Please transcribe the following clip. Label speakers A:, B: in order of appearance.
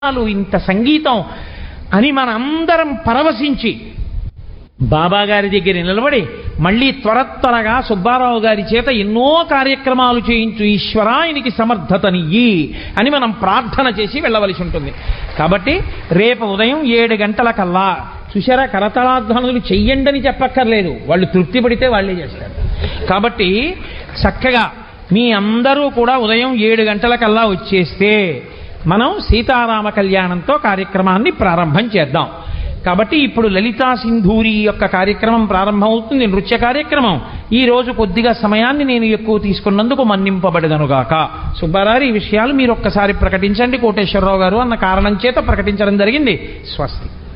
A: చాలు ఇంత సంగీతం అని మనందరం పరవశించి బాబా గారి దగ్గర నిలబడి మళ్ళీ త్వర త్వరగా సుబ్బారావు గారి చేత ఎన్నో కార్యక్రమాలు చేయించు ఈశ్వరాయనికి సమర్థతనియ్యి అని మనం ప్రార్థన చేసి వెళ్ళవలసి ఉంటుంది కాబట్టి రేపు ఉదయం ఏడు గంటల కల్లా చూసారా కరతలాధ్వనులు చెయ్యండి అని చెప్పక్కర్లేదు వాళ్ళు తృప్తి పడితే వాళ్ళే చేస్తారు కాబట్టి చక్కగా మీ అందరూ కూడా ఉదయం ఏడు గంటల కల్లా వచ్చేస్తే మనం సీతారామ కళ్యాణంతో కార్యక్రమాన్ని ప్రారంభం చేద్దాం కాబట్టి ఇప్పుడు లలితా సింధూరి యొక్క కార్యక్రమం ప్రారంభమవుతుంది నృత్య కార్యక్రమం ఈ రోజు కొద్దిగా సమయాన్ని నేను ఎక్కువ తీసుకున్నందుకు మన్నింపబడదనుగాక సుబ్బారావు ఈ విషయాలు మీరు ఒక్కసారి ప్రకటించండి కోటేశ్వరరావు గారు అన్న కారణం చేత ప్రకటించడం జరిగింది స్వస్తి